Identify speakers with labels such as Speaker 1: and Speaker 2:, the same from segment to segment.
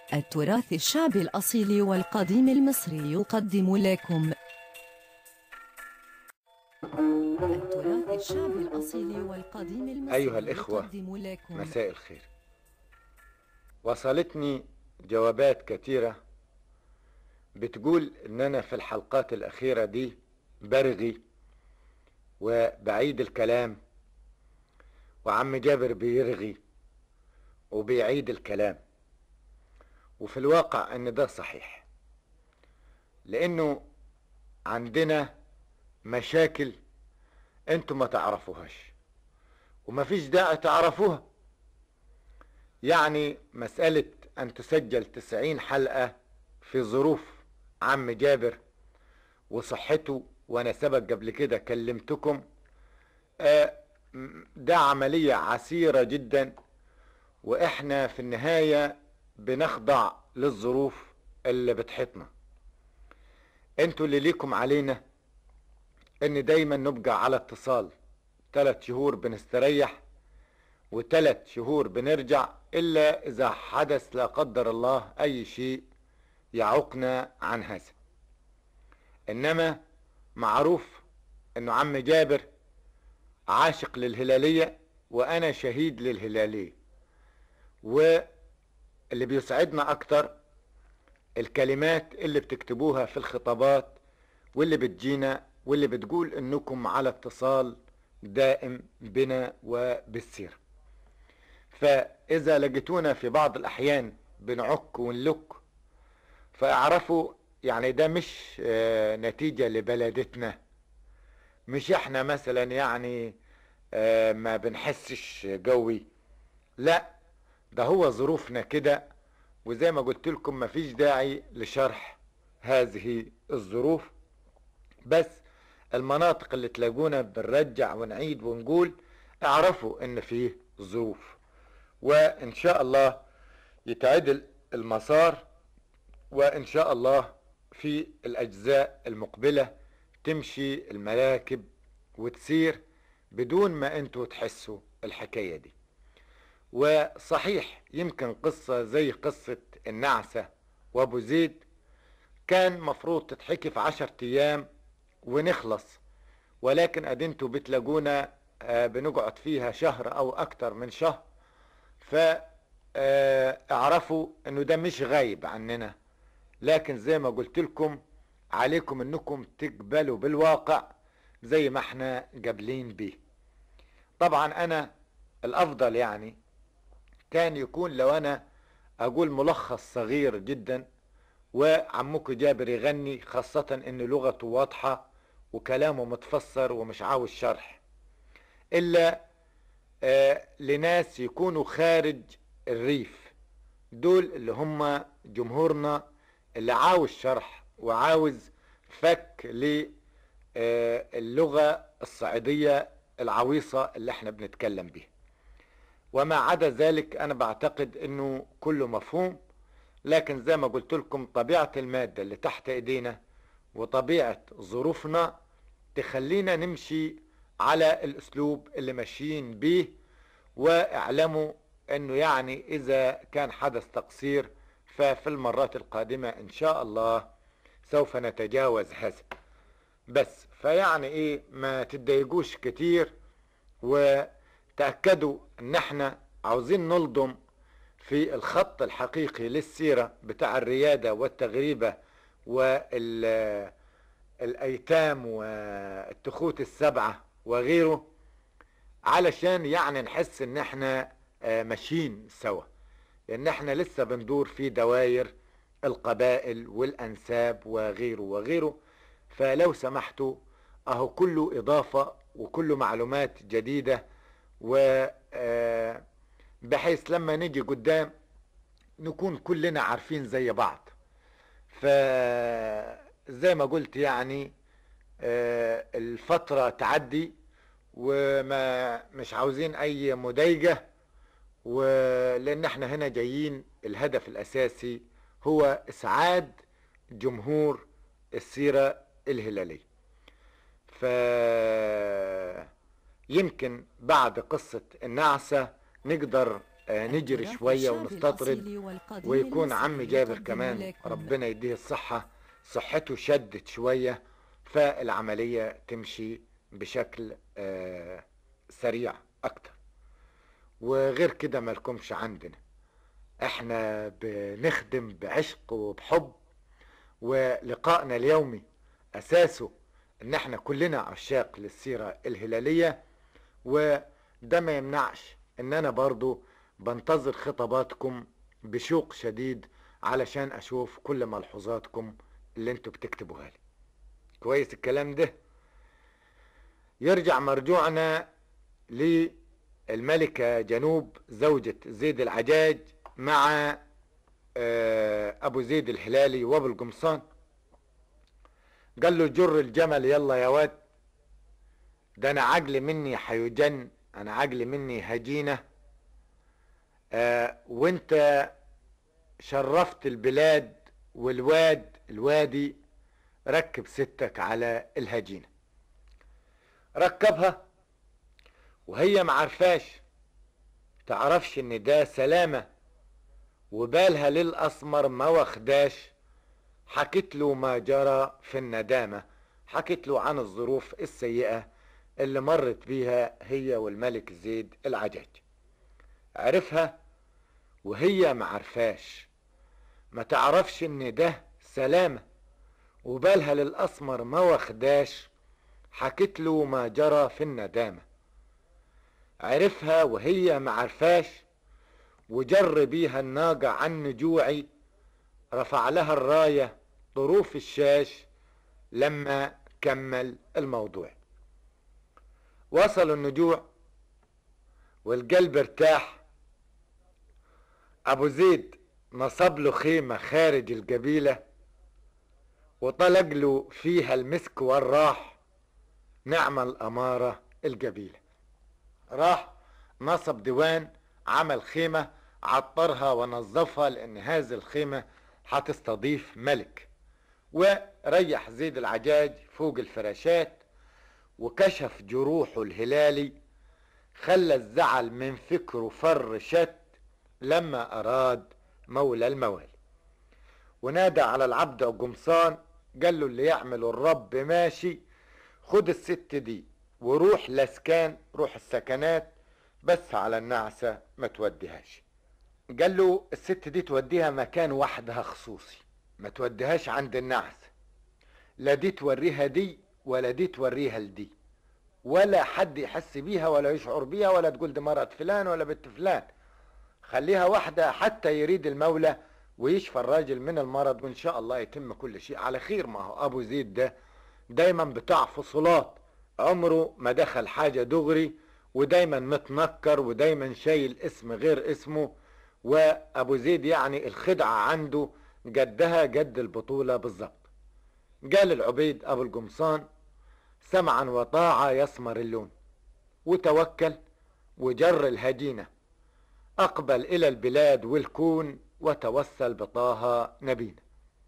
Speaker 1: التراث الشعبي الأصيل والقديم المصري يقدم لكم التراث الشعبي الأصيل والقديم المصري
Speaker 2: أيها الإخوة،
Speaker 1: يقدم لكم
Speaker 2: مساء الخير وصلتني جوابات كثيرة بتقول إن أنا في الحلقات الأخيرة دي برغي وبعيد الكلام وعم جابر بيرغي وبيعيد الكلام وفي الواقع ان ده صحيح لانه عندنا مشاكل انتم ما تعرفوهاش ومفيش داعي تعرفوها يعني مسألة ان تسجل تسعين حلقة في ظروف عم جابر وصحته وانا سبق قبل كده كلمتكم آه، م- ده عملية عسيرة جدا واحنا في النهاية بنخضع للظروف اللي بتحيطنا انتوا اللي ليكم علينا ان دايما نبقى على اتصال ثلاث شهور بنستريح وثلاث شهور بنرجع الا اذا حدث لا قدر الله اي شيء يعوقنا عن هذا انما معروف انه عم جابر عاشق للهلالية وانا شهيد للهلالية واللي بيسعدنا اكتر الكلمات اللي بتكتبوها في الخطابات واللي بتجينا واللي بتقول انكم على اتصال دائم بنا وبالسيرة فاذا لقيتونا في بعض الاحيان بنعك ونلك فاعرفوا يعني ده مش آه، نتيجة لبلدتنا مش احنا مثلا يعني آه، ما بنحسش قوي لا ده هو ظروفنا كده وزي ما قلت لكم مفيش داعي لشرح هذه الظروف بس المناطق اللي تلاقونا بنرجع ونعيد ونقول اعرفوا ان فيه ظروف وان شاء الله يتعدل المسار وان شاء الله في الاجزاء المقبله تمشي المراكب وتسير بدون ما انتوا تحسوا الحكايه دي وصحيح يمكن قصه زي قصه النعسه وابو زيد كان مفروض تتحكي في عشر ايام ونخلص ولكن ادينتوا بتلاقونا آه، بنقعد فيها شهر او اكتر من شهر فاعرفوا انه ده مش غايب عننا لكن زي ما قلت لكم عليكم انكم تقبلوا بالواقع زي ما احنا قابلين بيه طبعا انا الافضل يعني كان يكون لو انا اقول ملخص صغير جدا وعمكم جابر يغني خاصة ان لغته واضحة وكلامه متفسر ومش عاوز شرح الا آه لناس يكونوا خارج الريف دول اللي هم جمهورنا اللي عاوز شرح وعاوز فك للغة الصعيدية العويصة اللي احنا بنتكلم بيها وما عدا ذلك انا بعتقد انه كله مفهوم لكن زي ما قلت لكم طبيعة المادة اللي تحت ايدينا وطبيعة ظروفنا تخلينا نمشي على الاسلوب اللي ماشيين بيه واعلموا انه يعني اذا كان حدث تقصير ففي المرات القادمة ان شاء الله سوف نتجاوز هذا بس فيعني ايه ما تتضايقوش كتير وتأكدوا ان احنا عاوزين نلضم في الخط الحقيقي للسيرة بتاع الريادة والتغريبة والأيتام والتخوت السبعة وغيره علشان يعني نحس ان احنا آه، ماشيين سوا لان احنا لسه بندور في دواير القبائل والانساب وغيره وغيره فلو سمحتوا اهو كله اضافة وكله معلومات جديدة و آه، بحيث لما نيجي قدام نكون كلنا عارفين زي بعض فزي ما قلت يعني آه، الفترة تعدي وما مش عاوزين اي مضايقة ولان احنا هنا جايين الهدف الاساسي هو اسعاد جمهور السيرة الهلالية ف يمكن بعد قصة النعسة نقدر آه، نجري
Speaker 1: التراث
Speaker 2: شوية
Speaker 1: الشعبي
Speaker 2: ونستطرد
Speaker 1: الأصيل والقديم
Speaker 2: ويكون
Speaker 1: المصري
Speaker 2: عم جابر
Speaker 1: يقدم
Speaker 2: كمان
Speaker 1: لكم
Speaker 2: ربنا يديه الصحة صحته شدت شوية فالعملية تمشي بشكل آه، سريع أكتر وغير كده مالكمش عندنا احنا بنخدم بعشق وبحب ولقائنا اليومي أساسه ان احنا كلنا عشاق للسيرة الهلالية وده ما يمنعش ان انا برضو بنتظر خطاباتكم بشوق شديد علشان اشوف كل ملحوظاتكم اللي انتوا بتكتبوها لي كويس الكلام ده يرجع مرجوعنا للملكة جنوب زوجة زيد العجاج مع آه، ابو زيد الهلالي وابو القمصان قال له جر الجمل يلا يا واد ده انا عقلي مني حيجن انا عقلي مني هجينه آه وانت شرفت البلاد والواد الوادي ركب ستك على الهجينه ركبها وهي معرفاش تعرفش ان ده سلامه وبالها للاسمر ما واخداش حكت له ما جرى في الندامة حكت له عن الظروف السيئة اللي مرت بيها هي والملك زيد العجاج عرفها وهي معرفاش ما تعرفش ان ده سلامة وبالها للأسمر ما واخداش حكت له ما جرى في الندامة عرفها وهي معرفاش وجر بيها الناقة عن نجوعي رفع لها الراية طروف الشاش لما كمل الموضوع وصلوا النجوع والقلب ارتاح ابو زيد نصب له خيمة خارج القبيلة وطلق له فيها المسك والراح نعم الأمارة القبيلة راح نصب ديوان عمل خيمة عطرها ونظفها لأن هذه الخيمة هتستضيف ملك وريح زيد العجاج فوق الفراشات وكشف جروحه الهلالي خلى الزعل من فكره فر شت لما أراد مولى الموالي ونادى على العبد قمصان قال له اللي يعمل الرب ماشي خد الست دي وروح لسكان روح السكنات بس على النعسة ما توديهاش قال له الست دي توديها مكان وحدها خصوصي ما توديهاش عند النعسة لا دي توريها دي ولا دي توريها لدي ولا حد يحس بيها ولا يشعر بيها ولا تقول دي مرات فلان ولا بنت فلان خليها واحدة حتى يريد المولى ويشفى الراجل من المرض وان شاء الله يتم كل شيء على خير ما هو ابو زيد ده دايما بتاع فصولات عمره ما دخل حاجة دغري ودايما متنكر ودايما شايل اسم غير اسمه وابو زيد يعني الخدعة عنده جدها جد البطولة بالظبط قال العبيد ابو القمصان سمعا وطاعة يسمر اللون وتوكل وجر الهجينة اقبل الى البلاد والكون وتوسل بطه نبينا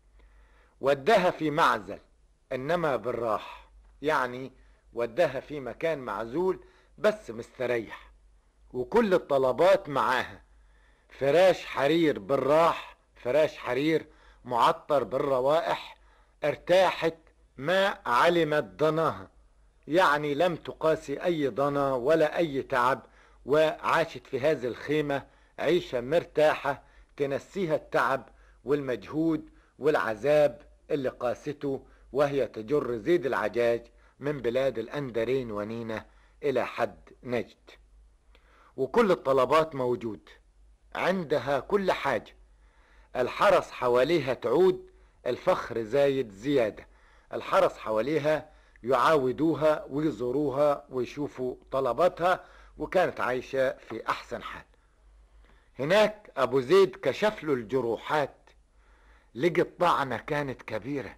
Speaker 2: ودها في معزل انما بالراح يعني ودها في مكان معزول بس مستريح وكل الطلبات معاها فراش حرير بالراح فراش حرير معطر بالروائح ارتاحت ما علمت ضناها يعني لم تقاسي اي ضنا ولا اي تعب وعاشت في هذه الخيمة عيشة مرتاحة تنسيها التعب والمجهود والعذاب اللي قاسته وهي تجر زيد العجاج من بلاد الأندرين ونينة إلى حد نجد وكل الطلبات موجود عندها كل حاجة الحرس حواليها تعود الفخر زايد زيادة الحرس حواليها يعاودوها ويزوروها ويشوفوا طلباتها وكانت عايشة في أحسن حال هناك أبو زيد كشف له الجروحات لقي الطعنة كانت كبيرة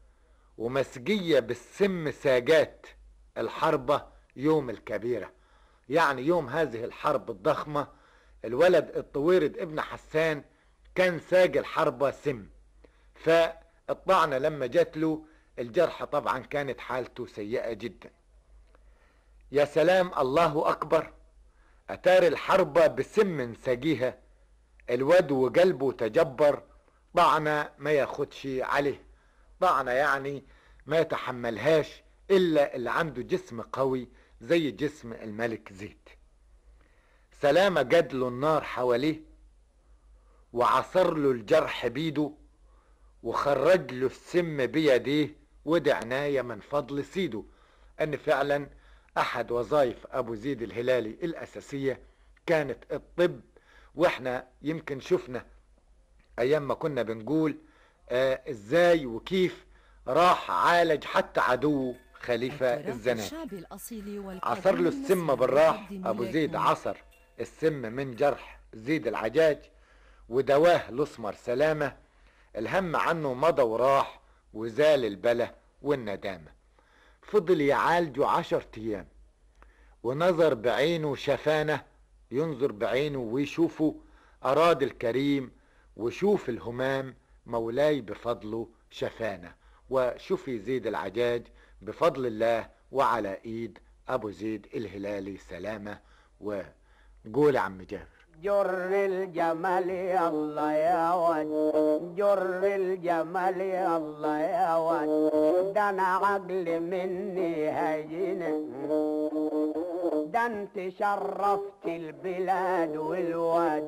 Speaker 2: ومسجية بالسم ساجات الحربة يوم الكبيرة يعني يوم هذه الحرب الضخمة الولد الطويرد ابن حسان كان ساج الحربة سم فالطعنة لما جات له الجرحى طبعا كانت حالته سيئة جدا يا سلام الله أكبر أتار الحربة بسم نساجيها الواد وقلبه تجبر طعنة ما ياخدش عليه طعنة يعني ما يتحملهاش إلا اللي عنده جسم قوي زي جسم الملك زيد سلامة جد له النار حواليه وعصر له الجرح بيده وخرج له السم بيديه ودي عناية من فضل سيده أن فعلا أحد وظائف أبو زيد الهلالي الأساسية كانت الطب واحنا يمكن شفنا أيام ما كنا بنقول آه إزاي وكيف راح عالج حتى عدوه خليفة الزناتي عصر له السم بالراح أبو زيد عصر السم من جرح زيد العجاج ودواه الأسمر سلامة الهم عنه مضى وراح وزال البلا والندامة فضل يعالجه عشر أيام ونظر بعينه شفانة ينظر بعينه ويشوفه أراد الكريم وشوف الهمام مولاي بفضله شفانة وشوف يزيد العجاج بفضل الله وعلى ايد ابو زيد الهلالي سلامة وقول عم جابر
Speaker 3: جر الجمال يا الله يا ود جر الجمال يا الله يا ود ده انا عقل مني هين ده انت شرفت البلاد والواد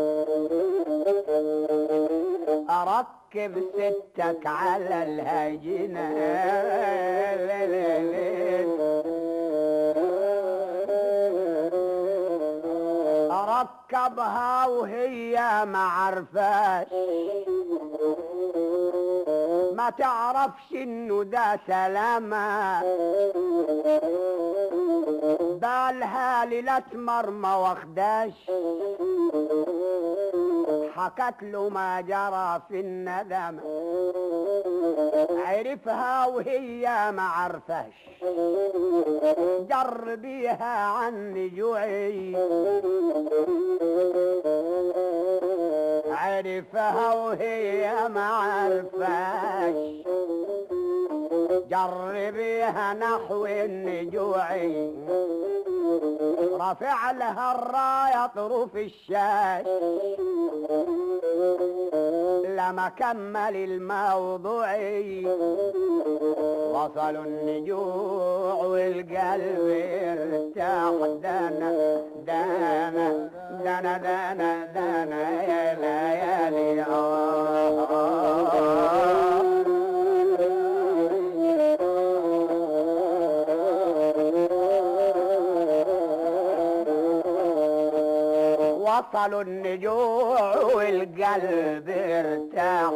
Speaker 3: اركب ستك على الهجنه اركبها وهي ما عرفاش ما تعرفش انه ده سلامة بالها ليلة مرمى واخداش حكت له ما جرى في الندم عرفها وهي ما عرفاش جر بيها عن جوعي عرفها وهي ما عرفاش جربيها نحو النجوعي رفع لها الراية طروف الشاش لما كمل الموضوعي وصلوا النجوع والقلب ارتاح دانا دانا دانا دانا دانا يا ليالي وصلوا النجوع والقلب ارتاح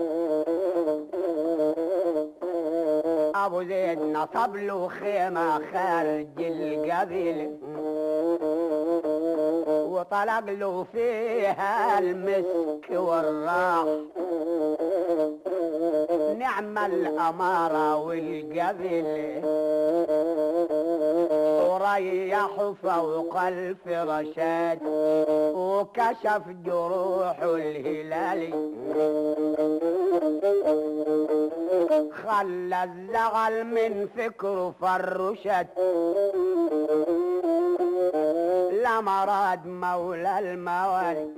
Speaker 3: ابو زيد نصب له خيمه خارج القبيل وطلق له فيها المسك والراح نعم الأمارة والقبل وريح فوق الفرشات وكشف جروح الهلال خلى الزغل من فكره فرشت لمراد مولى الموالي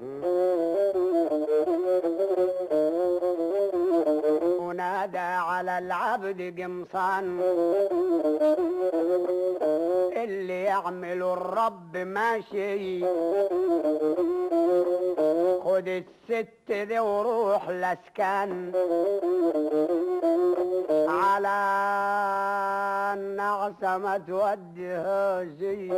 Speaker 3: ونادى على العبد قمصان اللي يعمل الرب ماشي خد الست دي وروح لسكان على النعسة ما توديها زي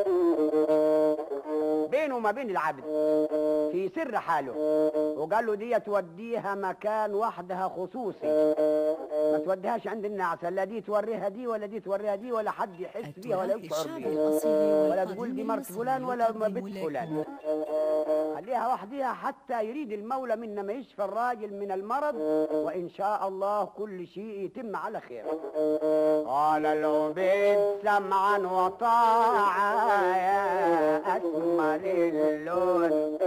Speaker 3: بينه وما بين العبد في سر حاله وقال له دي توديها مكان وحدها خصوصي ما توديهاش عند النعسة لا دي توريها دي ولا دي توريها دي ولا حد يحس بيها ولا يشعر بيها ولا تقول دي مرت فلان ولا ما بنت فلان خليها وحدها حتى يريد المولى منا ما يشفى الراجل من المرض وإن شاء الله كل شيء يتم على خير قال العبيد سمعا وطاعة يا أسمر اللون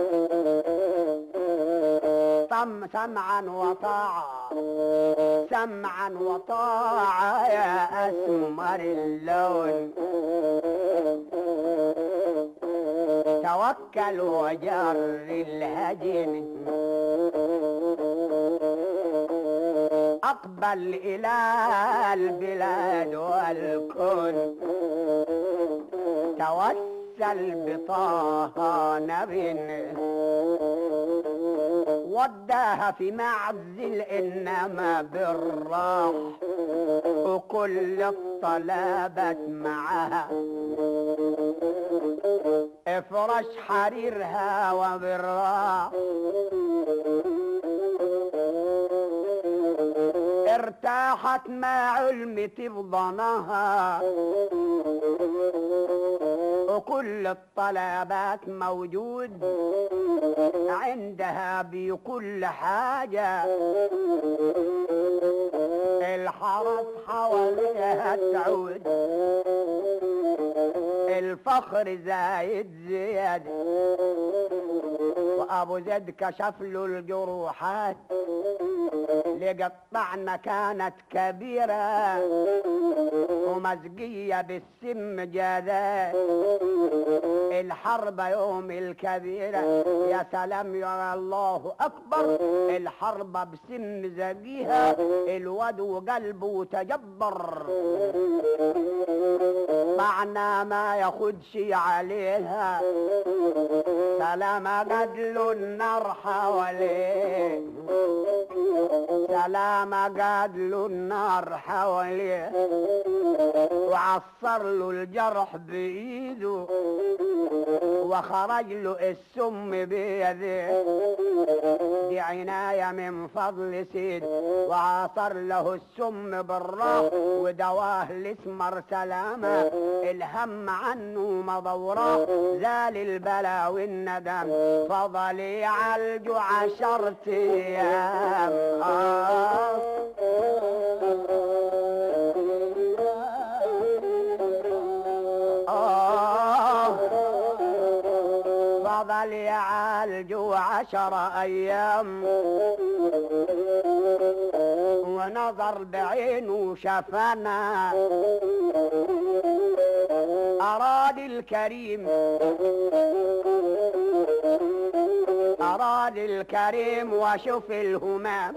Speaker 3: طم سمعا وطاعة سمعا وطاعة يا أسمر اللون توكل وجر الهجن أقبل إلى البلاد والكون توسل بطه نبي وداها في معزل إنما بالراح وكل الطلبات معها افرش حريرها وبالراح ارتاحت مع علمة بضنها وكل الطلبات موجود عندها بكل حاجة الحرس حواليها تعود الفخر زايد زيادة وابو زيد كشف له الجروحات لقطعنا كانت كبيرة ومزقية بالسم جاذات الحرب يوم الكبيرة يا سلام يا الله أكبر الحرب بسم زقيها الواد وقلبه تجبر معنى ما ياخدش عليها سلام قتل النار حواليه سلام قتل النار حواليه وعصر له الجرح بإيده وخرج له السم بيده دي عناية من فضل سيد وعصر له السم بالراح ودواه الاسمر سلامة الهم عنه مضوراه زال البلا والندم فضل يعالجه عشرة ايام آه آه فضل يعالجه عشر أيام ونظر بعينه شفانا أراد الكريم أراد الكريم وشوف الهمام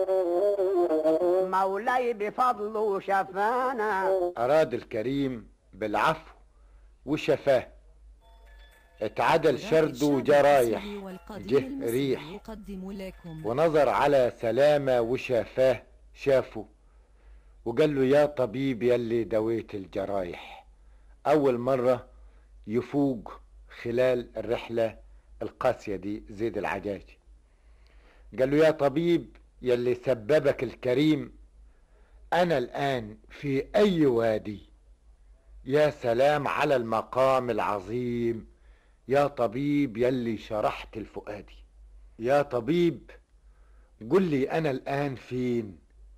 Speaker 3: مولاي بفضله شفانا
Speaker 2: أراد الكريم بالعفو وشفاه اتعدل شرده وجرايح جه ريح
Speaker 1: يقدم لكم
Speaker 2: ونظر على سلامة وشافاه شافه وقال له يا طبيب يلي دويت الجرايح أول مرة يفوق خلال الرحلة القاسية دي زيد العجاج قال له يا طبيب يلي سببك الكريم أنا الآن في أي وادي يا سلام على المقام العظيم يا طبيب يلي شرحت الفؤادي يا طبيب قل لي أنا الآن فين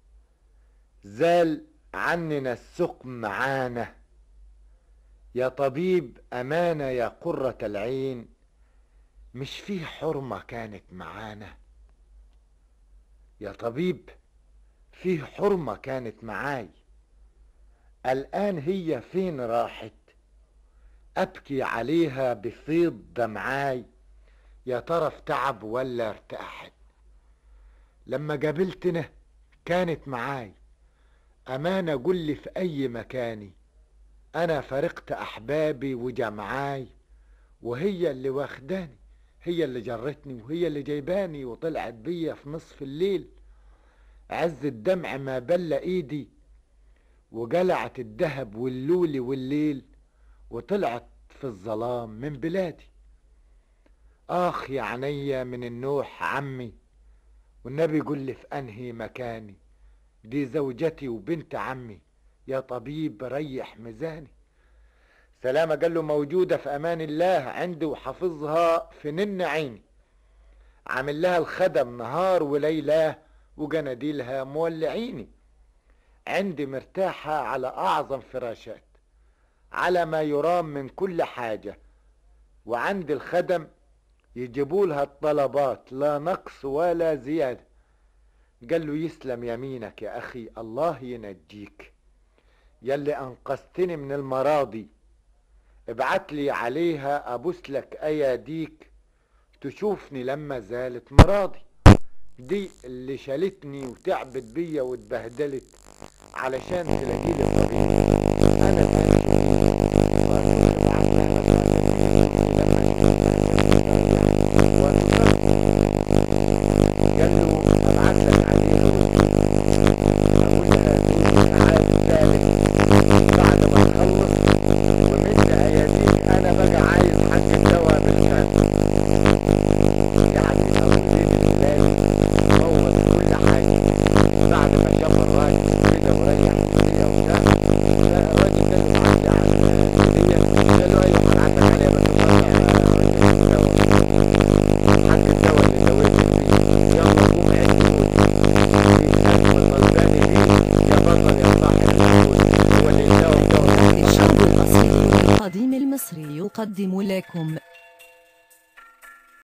Speaker 2: زال عننا السقم معانا يا طبيب أمانة يا قرة العين مش فيه حرمة كانت معانا يا طبيب فيه حرمة كانت معاي الآن هي فين راحت أبكي عليها بفيض دمعاي يا ترى في تعب ولا ارتاحت لما قابلتنا كانت معاي أمانة قل لي في أي مكاني أنا فرقت أحبابي وجمعاي وهي اللي واخداني هي اللي جرتني وهي اللي جايباني وطلعت بيا في نصف الليل عز الدمع ما بل ايدي وقلعت الذهب واللولي والليل وطلعت في الظلام من بلادي آخ يا عينيا من النوح عمي والنبي يقول لي في أنهي مكاني دي زوجتي وبنت عمي يا طبيب ريح ميزاني سلامة قال له موجودة في أمان الله عندي وحافظها في نن عيني عامل لها الخدم نهار وليلة وجناديلها مولعيني عندي مرتاحة على أعظم فراشات على ما يرام من كل حاجة وعند الخدم يجيبوا لها الطلبات لا نقص ولا زيادة قال له يسلم يمينك يا أخي الله ينجيك يلي أنقذتني من المراضي ابعت لي عليها ابوس لك اياديك تشوفني لما زالت مراضي دي اللي شالتني وتعبت بيا واتبهدلت علشان تلاقي لي طريق